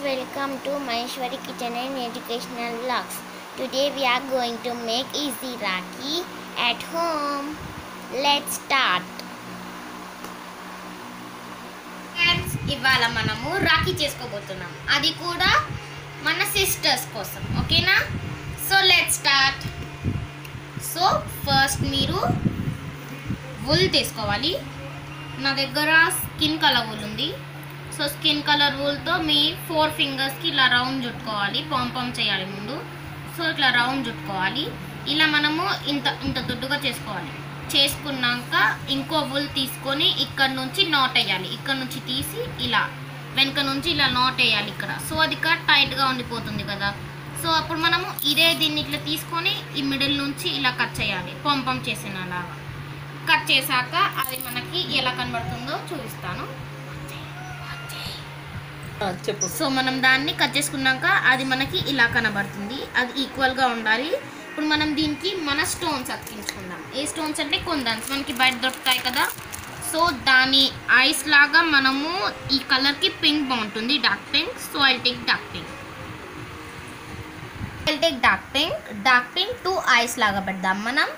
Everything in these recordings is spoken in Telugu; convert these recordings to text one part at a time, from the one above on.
welcome to Maheshwari Kitchen and Educational Vlogs. Today we are going to make easy Rakhi at home. Let's start. Friends ఇవాళ మనము రాఖీ చేసుకోబోతున్నాం అది కూడా మన సిస్టర్స్ కోసం ఓకేనా so let start so first మీరు వుల్ తీసుకోవాలి నా దగ్గర స్కిన్ కలర్ వుల్ ఉంది సో స్కిన్ కలర్ వుల్తో మీ ఫోర్ ఫింగర్స్కి ఇలా రౌండ్ చుట్టుకోవాలి పాంపం చేయాలి ముందు సో ఇట్లా రౌండ్ చుట్టుకోవాలి ఇలా మనము ఇంత ఇంత దొడ్డుగా చేసుకోవాలి చేసుకున్నాక ఇంకో వుల్ తీసుకొని ఇక్కడ నుంచి నాట్ వేయాలి ఇక్కడ నుంచి తీసి ఇలా వెనక నుంచి ఇలా నాట్ వేయాలి ఇక్కడ సో అది ఇక్కడ టైట్గా ఉండిపోతుంది కదా సో అప్పుడు మనము ఇదే దీన్ని ఇట్లా తీసుకొని ఈ మిడిల్ నుంచి ఇలా కట్ చేయాలి పంపం చేసిన లాగా కట్ చేశాక అది మనకి ఎలా కనబడుతుందో చూపిస్తాను చెప్పు సో మనం దాన్ని కట్ చేసుకున్నాక అది మనకి ఇలా కనబడుతుంది అది ఈక్వల్గా ఉండాలి ఇప్పుడు మనం దీనికి మన స్టోన్స్ అతికించుకుందాం ఏ స్టోన్స్ అంటే కొందన్స్ మనకి బయట దొరుకుతాయి కదా సో దాని ఐస్ లాగా మనము ఈ కలర్కి పింక్ బాగుంటుంది dark pink so I take dark pink I take dark pink dark pink two eyes లాగా పెడదాం మనం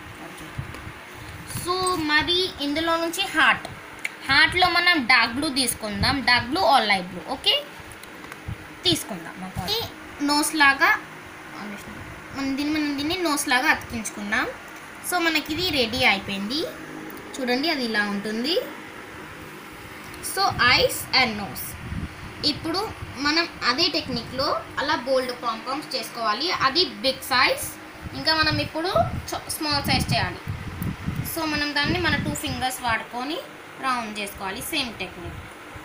సో మరి ఇందులో నుంచి హార్ట్ హార్ట్లో మనం డార్క్ బ్లూ తీసుకుందాం dark blue or light blue okay తీసుకుందాం ఈ నోస్ లాగా మనం దీన్ని మనం దీన్ని నోస్ లాగా అతికించుకుందాం సో మనకి ఇది రెడీ అయిపోయింది చూడండి అది ఇలా ఉంటుంది సో ఐస్ అండ్ నోస్ ఇప్పుడు మనం అదే టెక్నిక్లో అలా బోల్డ్ పాంపామ్స్ చేసుకోవాలి అది బిగ్ సైజ్ ఇంకా మనం ఇప్పుడు స్మాల్ సైజ్ చేయాలి సో మనం దాన్ని మన టూ ఫింగర్స్ వాడుకొని రౌండ్ చేసుకోవాలి సేమ్ టెక్నిక్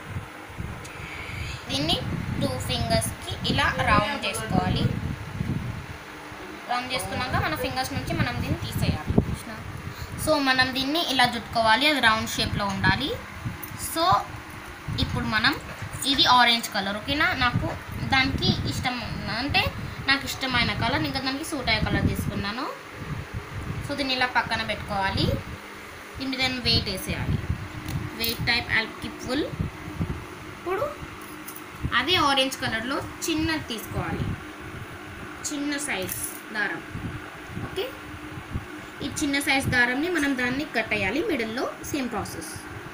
దీన్ని టూ ఫింగర్స్కి ఇలా రౌండ్ చేసుకోవాలి రౌండ్ చేసుకున్నాక మన ఫింగర్స్ నుంచి మనం దీన్ని తీసేయాలి సో మనం దీన్ని ఇలా జుట్టుకోవాలి అది రౌండ్ షేప్లో ఉండాలి సో ఇప్పుడు మనం ఇది ఆరెంజ్ కలర్ ఓకేనా నాకు దానికి ఇష్టం అంటే నాకు ఇష్టమైన కలర్ ఇంకా దానికి సూట్ అయ్యే కలర్ తీసుకున్నాను సో దీన్ని ఇలా పక్కన పెట్టుకోవాలి దీని మీద వెయిట్ వేసేయాలి వెయిట్ టైప్ అల్కి ఫుల్ ఇప్పుడు అదే ఆరెంజ్ కలర్లో చిన్నది తీసుకోవాలి చిన్న సైజ్ దారం ఓకే ఈ చిన్న సైజ్ దారంని మనం దాన్ని కట్టేయాలి మిడిల్లో సేమ్ ప్రాసెస్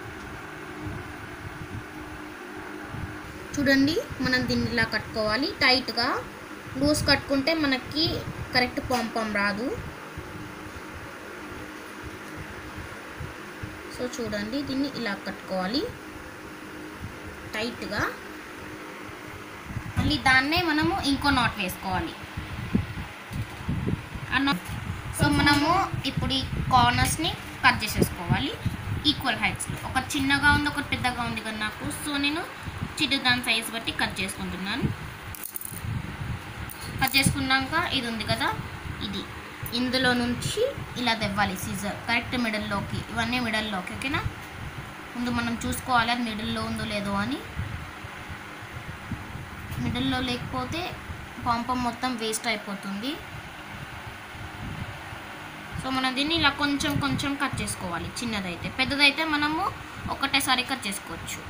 చూడండి మనం దీన్ని ఇలా కట్టుకోవాలి టైట్గా లూజ్ కట్టుకుంటే మనకి కరెక్ట్ పంపం రాదు సో చూడండి దీన్ని ఇలా కట్టుకోవాలి టైట్గా మళ్ళీ దాన్నే మనము ఇంకో నాట్ వేసుకోవాలి ఆ నాట్ సో మనము ఇప్పుడు ఈ కార్నర్స్ని కట్ చేసేసుకోవాలి ఈక్వల్ హైట్స్లో ఒక చిన్నగా ఉంది ఒకటి పెద్దగా ఉంది కదా నాకు సో నేను చిన్న దాని సైజ్ బట్టి కట్ చేసుకుంటున్నాను కట్ చేసుకున్నాక ఇది ఉంది కదా ఇది ఇందులో నుంచి ఇలా తెవ్వాలి సీజర్ కరెక్ట్ మిడిల్లోకి ఇవన్నీ మిడిల్లోకి ఓకేనా ముందు మనం చూసుకోవాలి అది మిడిల్లో ఉందో లేదో అని మిడిల్లో లేకపోతే పంపం మొత్తం వేస్ట్ అయిపోతుంది సో మనం దీన్ని ఇలా కొంచెం కొంచెం కట్ చేసుకోవాలి చిన్నదైతే పెద్దదైతే మనము ఒకటేసారి కట్ చేసుకోవచ్చు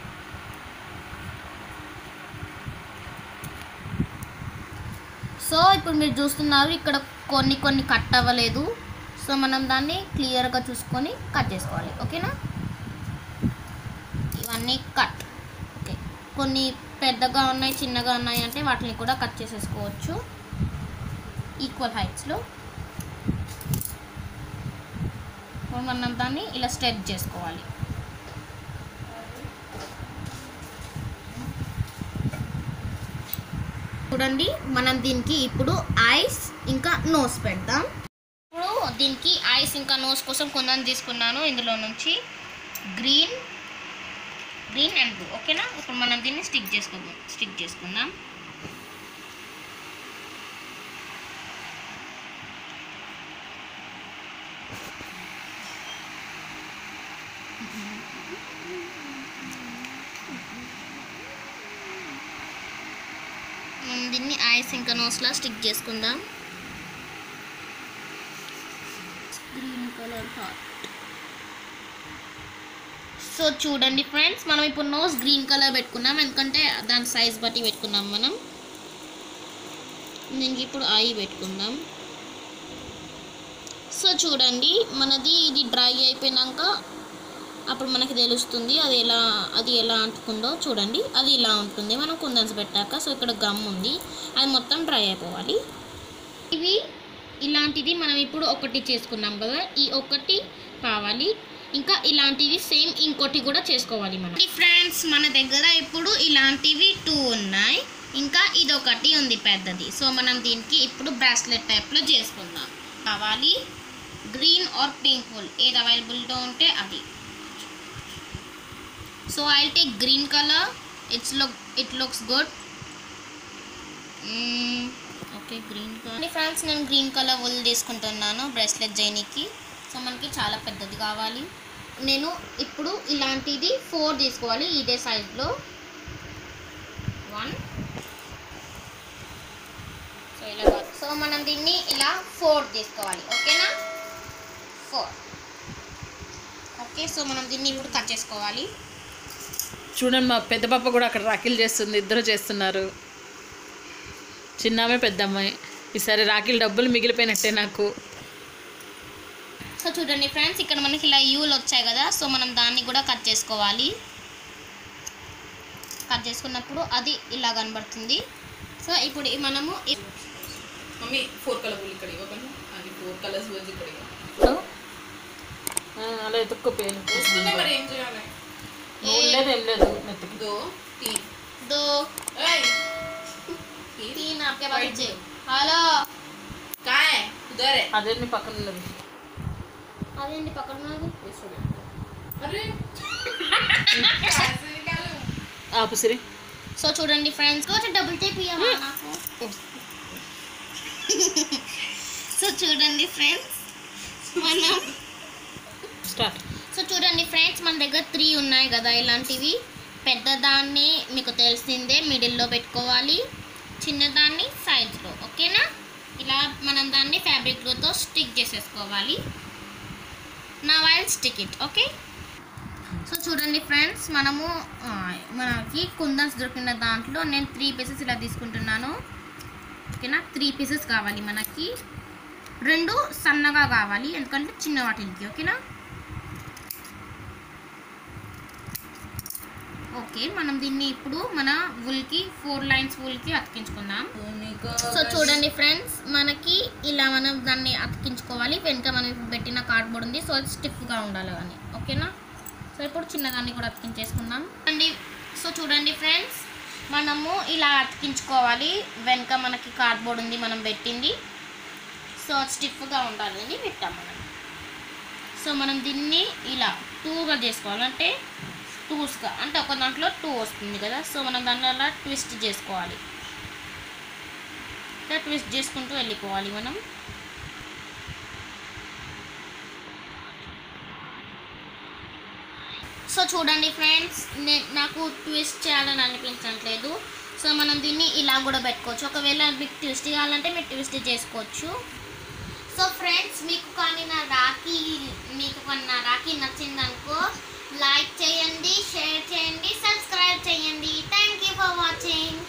సో ఇప్పుడు మీరు చూస్తున్నారు ఇక్కడ కొన్ని కొన్ని కట్ అవ్వలేదు సో మనం దాన్ని క్లియర్గా చూసుకొని కట్ చేసుకోవాలి ఓకేనా ఇవన్నీ కట్ ఓకే కొన్ని పెద్దగా ఉన్నాయి చిన్నగా ఉన్నాయి అంటే వాటిని కూడా కట్ చేసేసుకోవచ్చు ఈక్వల్ హైట్స్లో మనం దాన్ని ఇలా స్ట్రెచ్ చేసుకోవాలి చూడండి మనం దీనికి ఇప్పుడు ఐస్ ఇంకా నోస్ పెడదాం ఇప్పుడు దీనికి ఐస్ ఇంకా నోస్ కోసం కొందని తీసుకున్నాను ఇందులో నుంచి గ్రీన్ గ్రీన్ అండ్ బ్లూ ఓకేనా ఇప్పుడు మనం దీన్ని స్టిక్ చేసుకుందాం స్టిక్ చేసుకుందాం మనం దీన్ని ఐస్ ఇంకా నోస్లా స్టిక్ చేసుకుందాం గ్రీన్ కలర్ హార్ట్ సో చూడండి ఫ్రెండ్స్ మనం ఇప్పుడు నోస్ గ్రీన్ కలర్ పెట్టుకున్నాం ఎందుకంటే దాని సైజ్ బట్టి పెట్టుకున్నాం మనం దీనికి ఇప్పుడు ఐ పెట్టుకుందాం సో చూడండి మనది ఇది డ్రై అయిపోయినాక అప్పుడు మనకి తెలుస్తుంది అది ఎలా అది ఎలా అంటుకుందో చూడండి అది ఇలా ఉంటుంది మనం కుందన్స్ పెట్టాక సో ఇక్కడ గమ్ ఉంది అది మొత్తం డ్రై అయిపోవాలి ఇవి ఇలాంటిది మనం ఇప్పుడు ఒకటి చేసుకున్నాం కదా ఈ ఒకటి కావాలి ఇంకా ఇలాంటివి సేమ్ ఇంకోటి కూడా చేసుకోవాలి మనం ఫ్రెండ్స్ మన దగ్గర ఇప్పుడు ఇలాంటివి టూ ఉన్నాయి ఇంకా ఇది ఒకటి ఉంది పెద్దది సో మనం దీనికి ఇప్పుడు బ్రాస్లెట్ టైప్లో చేసుకుందాం కావాలి గ్రీన్ ఆర్ పింక్ ఫుల్ ఏది అవైలబుల్తో ఉంటే అది so I take green colour it's look it looks good okay green colour friends నేను గ్రీన్ కలర్ ఉల్ తీసుకుంటున్నాను బ్రేస్లెట్ జైనికి సో మనకి చాలా పెద్దది కావాలి నేను ఇప్పుడు ఇలాంటిది ఫోర్ తీసుకోవాలి ఇదే సైజులో వన్ సో ఇలా కాదు. సో మనం దీన్ని ఇలా ఫోర్ తీసుకోవాలి ఓకేనా ఫోర్ ఓకే సో మనం దీన్ని ఇప్పుడు కట్ చేసుకోవాలి చూడండి మా పెద్ద పాప కూడా అక్కడ రాఖీలు చేస్తుంది ఇద్దరు చేస్తున్నారు చిన్నామే పెద్ద అమ్మాయి ఈసారి రాఖీలు డబ్బులు మిగిలిపోయినట్టే నాకు సో చూడండి ఫ్రెండ్స్ ఇక్కడ మనకి ఇలా యూలు వచ్చాయి కదా సో మనం దాన్ని కూడా కట్ చేసుకోవాలి కట్ చేసుకున్నప్పుడు అది ఇలా కనబడుతుంది సో ఇప్పుడు ఈ మనము ఈ- మమ్మీ ఫోర్ కలర్ ఇక్కడ ఇవ్వకండి అది ఫోర్ కలర్స్ ఇక్కడ అలా ఎత్తుక్కోపోయాను మరి ఏం చేయాలి లేదు ఏం లేదు నెత్తికి దో టీ దో तीन आपके पास बच्चे హలో అదే నీ పక్కన ఉన్నది అదేంటి పక్కన ఉన్నది ఆపు సిరి సో చూడండి ఫ్రెండ్స్ కొంచెం డబుల్ టేప్ ఇవ్వమా నాకు సో చూడండి ఫ్రెండ్స్ మనం స్టార్ట్ సో చూడండి ఫ్రెండ్స్ మన దగ్గర త్రీ ఉన్నాయి కదా ఇలాంటివి పెద్దదాన్ని మీకు తెలిసిందే మిడిల్లో పెట్టుకోవాలి చిన్నదాన్ని సైజ్లో ఓకేనా ఇలా మనం దాన్ని ఫ్యాబ్రిక్ గ్లూతో స్టిక్ చేసేసుకోవాలి నా while stick it okay so చూడండి ఫ్రెండ్స్ మనము ఆ, మనకి కుందన్స్ దొరికిన దాంట్లో నేను త్రీ పీసెస్ ఇలా తీసుకుంటున్నాను ఓకేనా త్రీ పీసెస్ కావాలి మనకి రెండు సన్నగా కావాలి ఎందుకంటే చిన్న వాటికి ఓకేనా ఓకే మనం దీన్ని ఇప్పుడు మన వుల్కి ఫోర్ లైన్స్ వుల్కి అతికించుకుందాం సో చూడండి ఫ్రెండ్స్ మనకి ఇలా మనం దాన్ని అతికించుకోవాలి వెనుక మనం ఇప్పుడు పెట్టిన కార్డ్బోర్డ్ ఉంది సో అది స్టిఫ్గా ఉండాలి అని ఓకేనా సో ఇప్పుడు చిన్నదాన్ని కూడా అతికించేసుకుందాం అండి సో చూడండి ఫ్రెండ్స్ మనము ఇలా అతికించుకోవాలి వెనుక మనకి కార్డ్బోర్డ్ ఉంది మనం పెట్టింది సో అది స్టిఫ్గా ఉండాలి అని పెట్టాం మనం సో మనం దీన్ని ఇలా టూగా చేసుకోవాలి అంటే టూస్గా అంటే ఒక దాంట్లో టూ వస్తుంది కదా సో మనం దాన్ని అలా ట్విస్ట్ చేసుకోవాలి ఇలా ట్విస్ట్ చేసుకుంటూ వెళ్ళిపోవాలి మనం సో చూడండి ఫ్రెండ్స్ నే నాకు ట్విస్ట్ చేయాలని అనిపించట్లేదు సో మనం దీన్ని ఇలా కూడా పెట్టుకోవచ్చు ఒకవేళ మీకు ట్విస్ట్ కావాలంటే మీరు ట్విస్ట్ చేసుకోవచ్చు సో ఫ్రెండ్స్ మీకు కానీ నా రాఖీ మీకు కానీ నా రాఖీ నచ్చిందనుకో లైక్ చేయండి షేర్ చేయండి సబ్స్క్రైబ్ చేయండి థ్యాంక్ యూ ఫర్ వాచింగ్